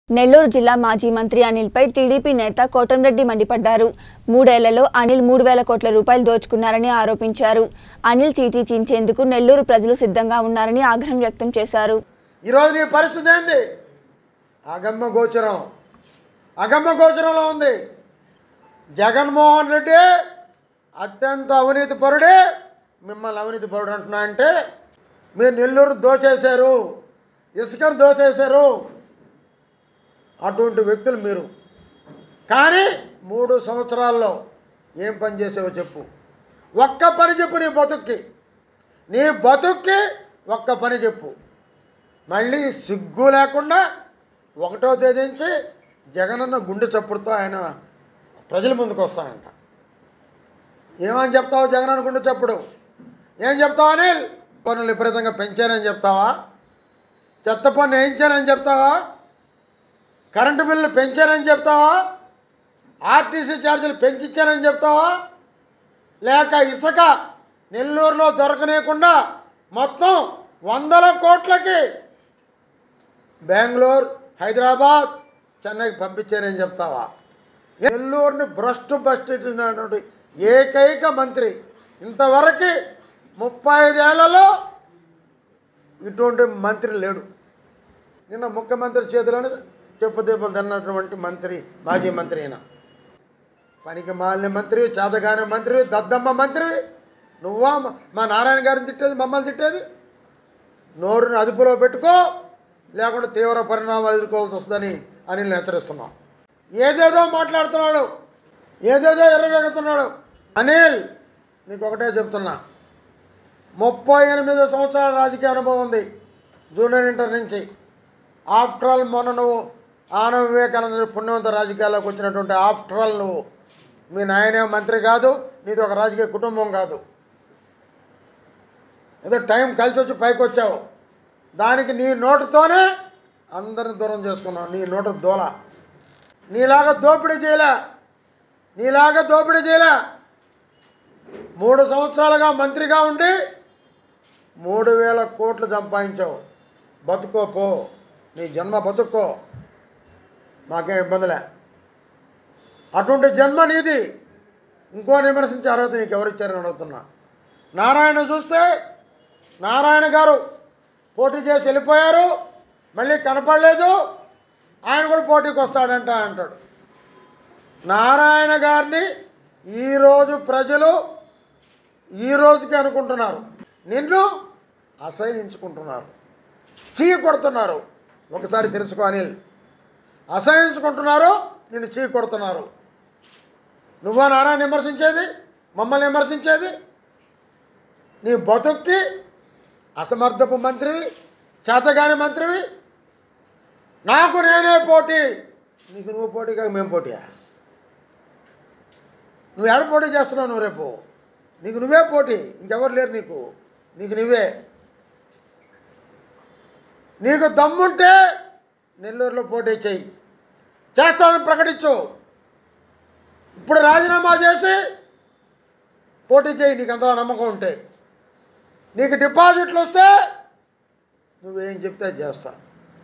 నెల్లూరు జిల్లా మాజీ మంత్రి అనిల్పై టీడీపీ నేత కోటంరెడ్డి మండిపడ్డారు మూడేళ్లలో అనిల్ మూడు వేల కోట్ల రూపాయలు దోచుకున్నారని ఆరోపించారు అనిల్ చీటీ చీల్చేందుకు నెల్లూరు ప్రజలు సిద్ధంగా ఉన్నారని ఆగ్రహం వ్యక్తం చేశారు ఈరోజు నీ పరిస్థితి ఏంది అగమ్మ గోచరం అగమ్మ గోచరంలో ఉంది జగన్మోహన్ రెడ్డి అత్యంత అవినీతి పరుడే మిమ్మల్ని అవినీతి పరుడు అంటున్నా అంటే మీరు నెల్లూరు దోచేశారు ఇసుకను దోచేశారు అటువంటి వ్యక్తులు మీరు కానీ మూడు సంవత్సరాల్లో ఏం పని చేసావో చెప్పు ఒక్క పని చెప్పు నీ బతుక్కి నీ బతుక్కి ఒక్క పని చెప్పు మళ్ళీ సిగ్గు లేకుండా ఒకటో తేదీ నుంచి జగనన్న గుండె చప్పుడుతో ఆయన ప్రజల ముందుకు వస్తాయంట ఏమని చెప్తావు జగనన్న గుండె చప్పుడు ఏం చెప్తావు అనిల్ పన్నులు విపరీతంగా పెంచానని చెప్తావా చెత్త పన్ను వేయించానని చెప్తావా కరెంటు బిల్లు పెంచానని చెప్తావా ఆర్టీసీ ఛార్జీలు పెంచిచ్చానని చెప్తావా లేక ఇసుక నెల్లూరులో దొరకనేకుండా మొత్తం వందల కోట్లకి బెంగళూరు హైదరాబాద్ చెన్నైకి పంపించానని చెప్తావా నెల్లూరుని భ్రష్టు భ్రష్టినటువంటి ఏకైక మంత్రి ఇంతవరకు ముప్పై ఐదేళ్లలో ఇటువంటి మంత్రి లేడు నిన్న ముఖ్యమంత్రి చేతిలోనే చెప్పుదెబ్బలు తిన్నటువంటి మంత్రి మాజీ మంత్రి అయినా పనికి మాలిన మంత్రి చేతగానే మంత్రి దద్దమ్మ మంత్రి నువ్వా మా- మా నారాయణ గారిని తిట్టేది మమ్మల్ని తిట్టేది నోరుని అదుపులో పెట్టుకో లేకుండా తీవ్ర పరిణామాలు ఎదుర్కోవాల్సి వస్తుందని అనిల్ హెచ్చరిస్తున్నాం ఏదేదో మాట్లాడుతున్నాడు ఏదేదో ఎర్రవేగుతున్నాడు అనిల్ నీకు ఒకటే చెప్తున్నా ముప్పై ఎనిమిది సంవత్సరాల రాజకీయ అనుభవం ఉంది జూనియర్ ఇంటర్ నుంచి ఆఫ్టర్ ఆల్ మొన్న నువ్వు ఆనవ వివేకానంద పుణ్యవంత రాజకీయాల్లోకి వచ్చినటువంటి ఆఫ్టర్ ఆల్ నువ్వు మీ నాయనే మంత్రి కాదు నీది ఒక రాజకీయ కుటుంబం కాదు ఏదో టైం కలిసి వచ్చి పైకి వచ్చావు దానికి నీ నోటుతోనే అందరిని దూరం చేసుకున్నావు నీ నోటు దోల నీలాగా దోపిడీ చేయలే నీలాగా దోపిడీ చేయలే మూడు సంవత్సరాలుగా మంత్రిగా ఉండి మూడు వేల కోట్లు సంపాదించావు బతుకో పో నీ జన్మ బతుక్కో మాకేం ఇబ్బందిలే అటువంటి జన్మ నీది ఇంకో విమర్శించే అర్హత నీకు ఎవరిచ్చారని అడుగుతున్నా నారాయణ చూస్తే నారాయణ గారు పోటీ చేసి వెళ్ళిపోయారు మళ్ళీ కనపడలేదు ఆయన కూడా పోటీకి వస్తాడంట అంటాడు నారాయణ గారిని ఈరోజు ప్రజలు ఈ రోజుకి అనుకుంటున్నారు నిన్ను అసహించుకుంటున్నారు చీ కొడుతున్నారు ఒకసారి తెలుసుకో అనిల్ అసహించుకుంటున్నారు నిన్ను చీ కొడుతున్నారు నువ్వా నారాయణ విమర్శించేది మమ్మల్ని విమర్శించేది నీ బతుక్కి అసమర్థపు మంత్రివి చేతగాని మంత్రివి నాకు నేనే పోటీ నీకు నువ్వు పోటీ కాక మేము పోటీయా నువ్వు ఎక్కడ పోటీ చేస్తున్నావు నువ్వు రేపు నీకు నువ్వే పోటీ ఇంకెవరు లేరు నీకు నీకు నువ్వే నీకు దమ్ముంటే నెల్లూరులో పోటీ చేయి చేస్తానని ప్రకటించు ఇప్పుడు రాజీనామా చేసి పోటీ చేయి నీకు అంతలా నమ్మకం ఉంటే నీకు డిపాజిట్లు వస్తే నువ్వేం చెప్తే అది చేస్తా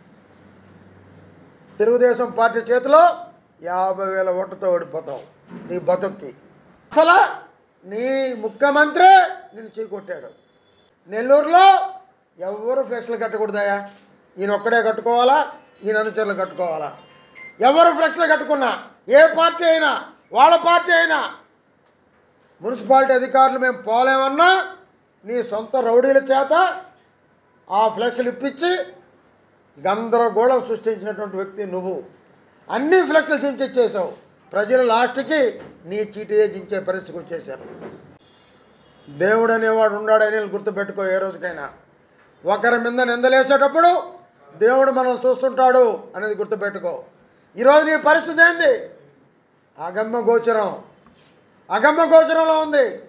తెలుగుదేశం పార్టీ చేతిలో యాభై వేల ఓట్లతో ఓడిపోతావు నీ బతుక్కి అసలు నీ ముఖ్యమంత్రి నిన్ను చీకొట్టాడు నెల్లూరులో ఎవరు ఫ్లెక్స్లు కట్టకూడదయా ఈయన ఒక్కడే కట్టుకోవాలా ఈయన అనుచరులు కట్టుకోవాలా ఎవరు ఫ్లెక్స్లు కట్టుకున్నా ఏ పార్టీ అయినా వాళ్ళ పార్టీ అయినా మున్సిపాలిటీ అధికారులు మేము పోలేమన్నా నీ సొంత రౌడీల చేత ఆ ఫ్లెక్స్లు ఇప్పించి గందరగోళం సృష్టించినటువంటి వ్యక్తి నువ్వు అన్ని ఫ్లెక్స్లు చించేసావు ప్రజలు లాస్ట్కి నీ చీటీ చించే పరిస్థితికి వచ్చేసారు దేవుడు అనేవాడు ఉన్నాడని గుర్తుపెట్టుకో ఏ రోజుకైనా ఒకరి మీద నిందలేసేటప్పుడు దేవుడు మనం చూస్తుంటాడు అనేది గుర్తుపెట్టుకో ఈరోజు నీ పరిస్థితి ఏంది అగమ్య గోచరం అగమ్య గోచరంలో ఉంది